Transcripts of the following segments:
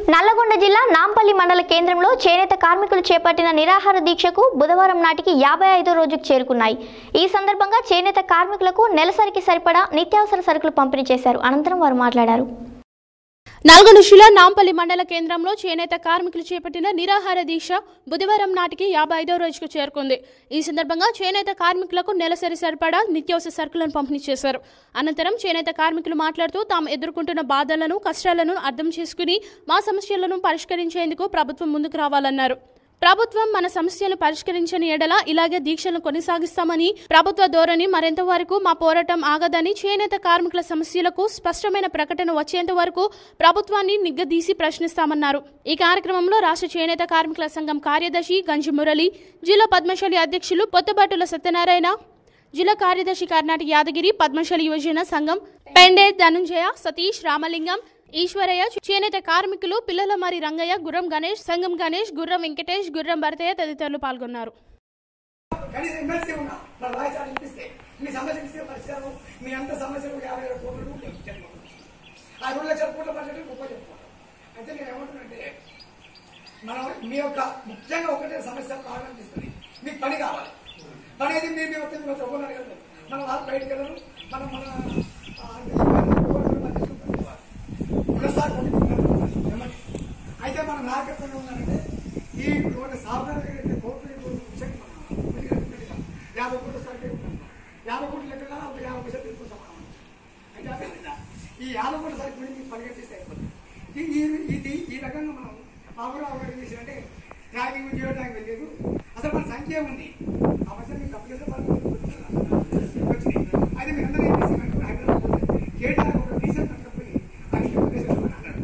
నల్లగొండ జిల్లా నాంపల్లి మండల కేంద్రంలో చేనేత కార్మికులు చేపట్టిన నిరాహార దీక్షకు బుధవారం నాటికి యాభై ఐదో రోజుకు చేరుకున్నాయి ఈ సందర్భంగా చేనేత కార్మికులకు నెలసరికి సరిపడా నిత్యావసర సరుకులు పంపిణీ చేశారు అనంతరం వారు మాట్లాడారు నల్గొండ జిల్లా నాంపల్లి మండల కేంద్రంలో చేనేత కార్మికులు చేపట్టిన నిరాహార దీక్ష బుధవారం నాటికి యాభై ఐదో రోజుకు చేరుకుంది ఈ సందర్భంగా చేనేత కార్మికులకు నెలసరి సరిపడా నిత్యావసర సరుకులను పంపిణీ చేశారు అనంతరం చేనేత కార్మికులు మాట్లాడుతూ తాము ఎదుర్కొంటున్న బాధలను కష్టాలను అర్థం చేసుకుని మా సమస్యలను పరిష్కరించేందుకు ప్రభుత్వం ముందుకు రావాలన్నారు ప్రభుత్వం మన సమస్యలు పరిష్కరించని ఎడల ఇలాగే దీక్షలను కొనసాగిస్తామని ప్రభుత్వ ధోరణి మరింత వరకు మా పోరాటం ఆగదని చేనేత కార్మికుల సమస్యలకు స్పష్టమైన ప్రకటన వచ్చేంత వరకు ప్రభుత్వాన్ని నిగ్గదీసి ప్రశ్నిస్తామన్నారు ఈ కార్యక్రమంలో రాష్ట్ర చేనేత కార్మికుల సంఘం కార్యదర్శి గంజి మురళి జిల్లా పద్మశాలి అధ్యక్షులు పొత్తబాటుల సత్యనారాయణ జిల్లా కార్యదర్శి కర్ణాటక యాదగిరి పద్మశాలి యువజన సంఘం పెండే ధనుంజయ సతీష్ రామలింగం ఈశ్వరయ్య చేనేత కార్మికులు పిల్లల మరి రంగయ్య గుర్రం గణేష్ సంగం గణేష్ గుర్రం వెంకటేష్ గుర్రం భరతయ్య తదితరులు పాల్గొన్నారు కనీసం ఎమ్మెల్సీ ఉన్నా మన వాయిస్ వినిపిస్తే మీ సమస్యలు ఇస్తే పరిష్కారం మీ అంత సమస్యలు యాభై ఏడు కోట్ల రూపాయలు ఇచ్చాను ఆ రెండు లక్షల కోట్ల బడ్జెట్ గొప్ప చెప్పుకోవడం అయితే నేను ఏమంటున్నానంటే మనం మీ యొక్క ముఖ్యంగా ఒకటే సమస్య ప్రారంభిస్తుంది మీకు పని కావాలి పని అయితే మీ మీ వస్తుంది మీరు ఒక్కరు అడగలేదు మన వాళ్ళు బయటకు వెళ్ళరు మనం మన ఆ, పునఃస్థాపన పొందుతున్నారు. ఏమండి? అయితే మన నాయకత్వంలో ఉన్నారంటే ఈ ఒక సాధారణ కోట్లు విషయం యాభై కోట్ల సరికి యాభై కోట్ల లెక్కన ఒక యాభై పైసలు ఎక్కువ సమానం అయితే అదే కదా, ఈ యాభై కోట్ల సరికి గురించి పరిగెత్తిస్తే అయిపోతుంది ఈ- ఈ- ఇది ఈ రకంగా మనం బాబురావు గారు ఏం చేశారంటే ట్యాగింగ్ జియో ట్యాగ్ వెళ్ళలేదు అసలు మన సంఖ్య ఉంది ఆ పైసలు మీకు అప్లికేషన్ వచ్చింది అయితే మీరు అందరూ ఏం చేశారంటే హైదరాబాద్ పోతే కేటార్ ఒక డీసెంట్ కట్టకపోయి అది అన్నాడు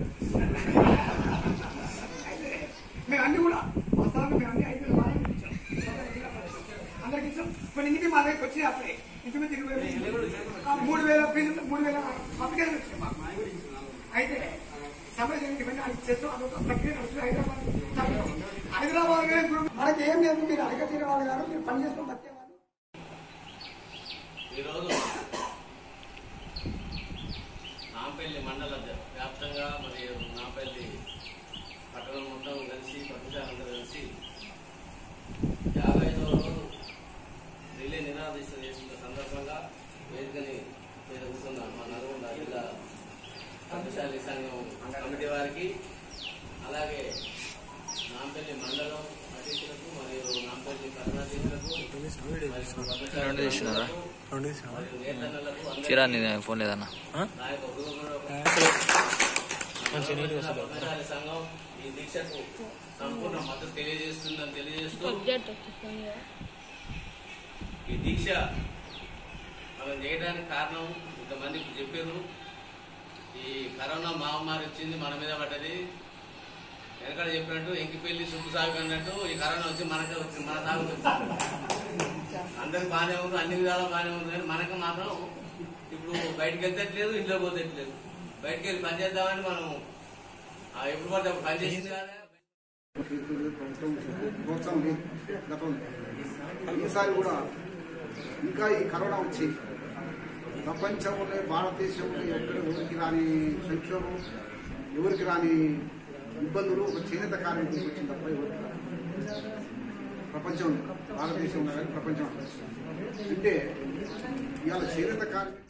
అయితే మేము అన్ని కూడా వస్తాను మేము అన్ని ఐదు వేల వాళ్ళకి ఇచ్చాం అందరికి ఇచ్చాం కొన్ని ఇంటికి మా దగ్గరికి వచ్చి అప్పుడే ఇంచుమించు ఇరవై వేలు. ఆ మూడు వేల ఫీజు మూడు వేల అప్లికేషన్ వచ్చింది మాకు అయితే సమస్య ఇవన్నీ అది చేస్తాం అదొక ప్రక్రియ నడుస్తుంది హైదరాబాద్ హైదరాబాద్ లో ఇప్పుడు మనకి ఏం లేదు మీరు అడగ తీరే వాళ్ళు కాదు మీరు పని చేసుకుని బతికే వాళ్ళు ఈరోజు నాంపల్లి మండల జ- వ్యాప్తంగా మరియు నాంపల్లి పట్టణం మొత్తం కలిసి ప్రతిశాలందరూ కలిసి యాభై ఐదవ రోజు రిలే నిరాదీక్ష చేస్తున్న సందర్భంగా వేదికని మీద కూర్చున్న మా నల్గొండ జిల్లా ప్రతిశాలి సంఘం కమిటీ వారికి అలాగే నాంపల్లి మండలం అతిథులకు మరియు నాంపల్లి కరుణాతీతులకు రెండు తీసుకున్నారా మరియు నేతన్నలకు అందరికీ చీరా నీ ఫోన్ లేదన్నా నా యొక్క హృదయపూర్వక పద్మశాలి సంఘం ఈ దీక్షకు సంపూర్ణ మద్దతు తెలియజేస్తుందని తెలియజేస్తూ ఈ దీక్ష మనం చేయడానికి కారణం ఇంతమంది ఇప్పుడు చెప్పారు ఈ కరోనా మహమ్మారి వచ్చింది మన మీద పడ్డది వెనకాల చెప్పినట్టు ఎంకిపెళ్లి సుబ్బు సాగు అన్నట్టు ఈ కరోనా వచ్చి మనకే వచ్చింది మన సాగు వచ్చింది అందరికి బాగానే ఉంది అన్ని విధాలా బాగానే ఉంది కానీ మనకు మాత్రం ఇప్పుడు బయటకు వెళ్తట్లేదు ఇంట్లో పోతట్లేదు బయటకు వెళ్ళి పని చేద్దామని మనం ఆ, ఎప్పుడు పడితే అప్పుడు పని చేసింది కదా ప్రోత్సాహం లేదు గతంలో ఈసారి కూడా ఇంకా ఈ కరోనా వచ్చి ప్రపంచంలో భారతదేశంలో ఎక్కడ ఎవరికి రాని సంక్షోభం ఎవరికి రాని ఇబ్బందులు ఒక చేనేత కార్మికులకు వచ్చింది తప్ప ఎవరికి రాదు ప్రపంచంలో భారతదేశంలో కానీ ప్రపంచంలో అంటే ఇవాళ చేనేత కార్మికులు